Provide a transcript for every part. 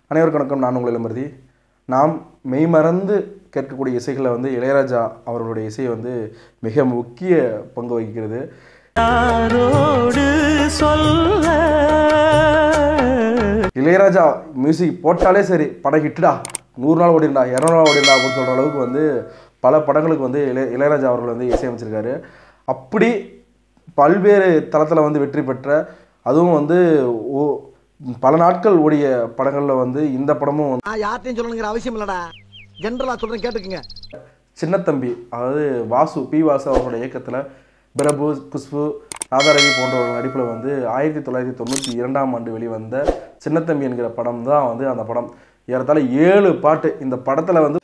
அனைவருக்கும் வணக்கம் நான் உங்கள் இளமருதி நாம் மெய்மறந்து கேட்கக்கூடிய இசைகளில் வந்து இளையராஜா அவர்களுடைய இசை வந்து மிக முக்கிய பங்கு வகிக்கிறது யாரோடு சொல்ல இளையராஜா மியூசிக் போட்டாலே சரி படம் ஹிட்டுடா நூறு நாள் ஓடிண்டா இரநூறு நாள் ஓடிண்டா அப்படின்னு சொல்கிற அளவுக்கு வந்து பல படங்களுக்கு வந்து இளைய இளையராஜா அவர்கள் வந்து இசையமைச்சிருக்காரு அப்படி பல்வேறு தளத்தில் வந்து வெற்றி பெற்ற அதுவும் வந்து ஓ பல நாட்கள் ஓடிய படங்களில் வந்து இந்த படமும் வந்து நான் யார்ட்டையும் சொல்லணுங்கிற அவசியம் இல்லடா ஜென்ரலா சொல்றேன் கேட்டுக்குங்க சின்னத்தம்பி அதாவது வாசு பி வாசு அவர்களுடைய இயக்கத்தில் பிரபு குஷ்பு ராதாரவி போன்றவர்கள் நடிப்பில் வந்து ஆயிரத்தி தொள்ளாயிரத்தி தொண்ணூற்றி இரண்டாம் ஆண்டு வெளிவந்த சின்னத்தம்பி என்கிற படம் தான் வந்து அந்த படம் ஏறத்தாழ ஏழு பாட்டு இந்த படத்தில் வந்து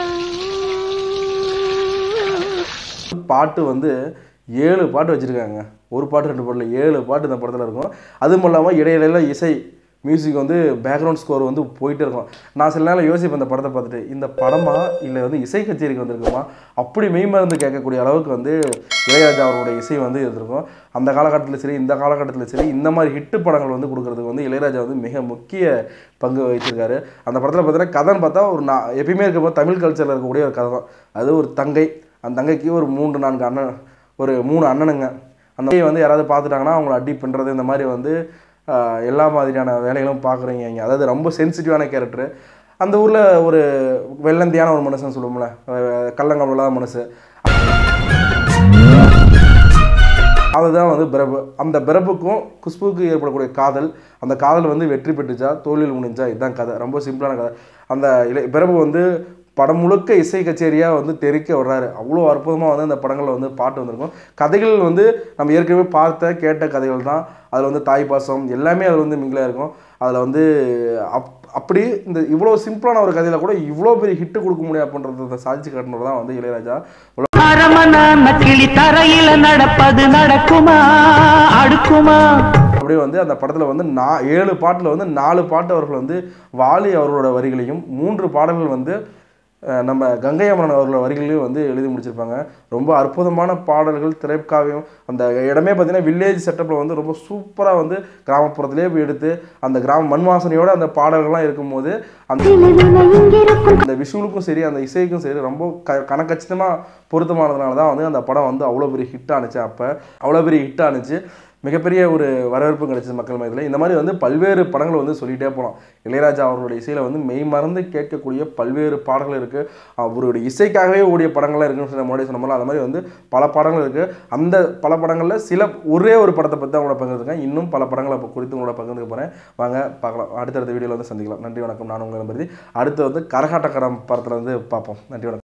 பாட்டு வந்து ஏழு பாட்டு வச்சுருக்காங்க ஒரு பாட்டு ரெண்டு பாட்டில் ஏழு பாட்டு இந்த படத்தில் இருக்கும் அதுவும் இல்லாமல் இடையிடையில இசை மியூசிக் வந்து பேக்ரவுண்ட் ஸ்கோர் வந்து போயிட்டே இருக்கும் நான் சில நேரம் யோசிப்பேன் இந்த படத்தை பார்த்துட்டு இந்த படமா இல்லை வந்து இசை கச்சேரிக்கு வந்திருக்குமா அப்படி மெய்மறந்து கேட்கக்கூடிய அளவுக்கு வந்து இளையராஜா அவருடைய இசை வந்து இருந்திருக்கும் அந்த காலகட்டத்தில் சரி இந்த காலகட்டத்தில் சரி இந்த மாதிரி ஹிட்டு படங்கள் வந்து கொடுக்கறதுக்கு வந்து இளையராஜா வந்து மிக முக்கிய பங்கு வகிச்சிருக்காரு அந்த படத்தில் பார்த்தீங்கன்னா கதைன்னு பார்த்தா ஒரு நான் எப்பயுமே இருக்கும்போது தமிழ் கல்ச்சரில் இருக்கக்கூடிய ஒரு கதை தான் அது ஒரு தங்கை அந்த தங்கைக்கு ஒரு மூன்று நான்கு அண்ணன் ஒரு மூணு அண்ணனுங்க அந்த தங்கையை வந்து யாராவது பார்த்துட்டாங்கன்னா அவங்கள அடி பண்ணுறது இந்த மாதிரி வந்து ஆஹ், எல்லா மாதிரியான வேலைகளும் பார்க்குறீங்க இங்கே அதாவது ரொம்ப சென்சிட்டிவான கேரக்டர் அந்த ஊரில் ஒரு வெள்ளந்தியான ஒரு மனுஷன் சொல்லுவோம்ல அஹ், கள்ளங்கபடம் இல்லாத மனுஷன் அதுதான் வந்து பிரபு அந்த பிரபுக்கும் குஷ்புக்கு ஏற்படக்கூடிய காதல் அந்த காதல் வந்து வெற்றி பெற்றுச்சா தோல்வியில் முடிஞ்சா இதுதான் கதை ரொம்ப சிம்பிளான கதை அந்த இளை பிரபு வந்து படம் முழுக்க இசை கச்சேரியாக வந்து தெறிக்க வர்றாரு அவ்வளோ அற்புதமாக வந்து அந்த படங்களில் வந்து பாட்டு வந்திருக்கும் கதைகள் வந்து நம்ம ஏற்கனவே பார்த்த கேட்ட கதைகள் தான் அதில் வந்து தாய் பாசம் எல்லாமே அதில் வந்து மிங்கிலாக இருக்கும் அதில் வந்து அப் அப்படி இந்த இவ்வளோ சிம்பிளான ஒரு கதையில் கூட இவ்வளோ பெரிய ஹிட்டு கொடுக்க முடியும் அப்படின்றத சாதிச்சு காட்டினது தான் வந்து இளையராஜா அரமண கிளி தரையில நடப்பது நடக்குமா அடுக்குமா அப்படியே வந்து அந்த படத்தில் வந்து நா ஏழு பாட்டில் வந்து நாலு பாட்டு அவர்கள் வந்து வாலி அவர்களோட வரிகளையும் மூன்று பாடல்கள் வந்து அஹ், நம்ம கங்கை அமரன் அவர்களோட வரிகளையும் வந்து எழுதி முடிச்சிருப்பாங்க ரொம்ப அற்புதமான பாடல்கள் திரைக்காவியம் அந்த இடமே பார்த்தீங்கன்னா வில்லேஜ் செட்டப்பில் வந்து ரொம்ப சூப்பராக வந்து கிராமப்புறத்திலே போய் எடுத்து அந்த கிராம மண் வாசனையோட அந்த பாடல்கள்லாம் இருக்கும்போது அந்த அந்த விஷுவலுக்கும் சரி அந்த இசைக்கும் சரி ரொம்ப க கணக்கச்சிதமாக பொருத்தமானதுனால தான் வந்து அந்த படம் வந்து அவ்வளோ பெரிய ஹிட் ஆனுச்சு அப்போ அவ்வளோ பெரிய ஹிட் ஆனுச்சு மிகப்பெரிய ஒரு வரவேற்பு கிடைச்சது மக்கள் மத்தியில் இந்த மாதிரி வந்து பல்வேறு படங்கள் வந்து சொல்லிகிட்டே போகலாம் இளையராஜா அவர்களுடைய இசையில் வந்து மெய் மறந்து கேட்கக்கூடிய பல்வேறு பாடல்கள் இருக்குது அவருடைய இசைக்காகவே ஓடிய படங்கள்லாம் இருக்குன்னு சொல்லி முன்னாடி சொன்ன மாதிரி அந்த மாதிரி வந்து பல படங்கள் இருக்குது அந்த பல படங்களில் சில ஒரே ஒரு படத்தை பற்றி அவங்களோட பகிர்ந்துருக்கேன் இன்னும் பல படங்களை இப்போ குறித்து உங்களோட பகிர்ந்துக்க போகிறேன் வாங்க பார்க்கலாம் அடுத்தடுத்த வீடியோவில் வந்து சந்திக்கலாம் நன்றி வணக்கம் நான் உங்களை நம்பி அடுத்து வந்து கரகாட்டக்கரம் படத்தில் வந்து பார்ப்போம் நன்றி வணக்கம்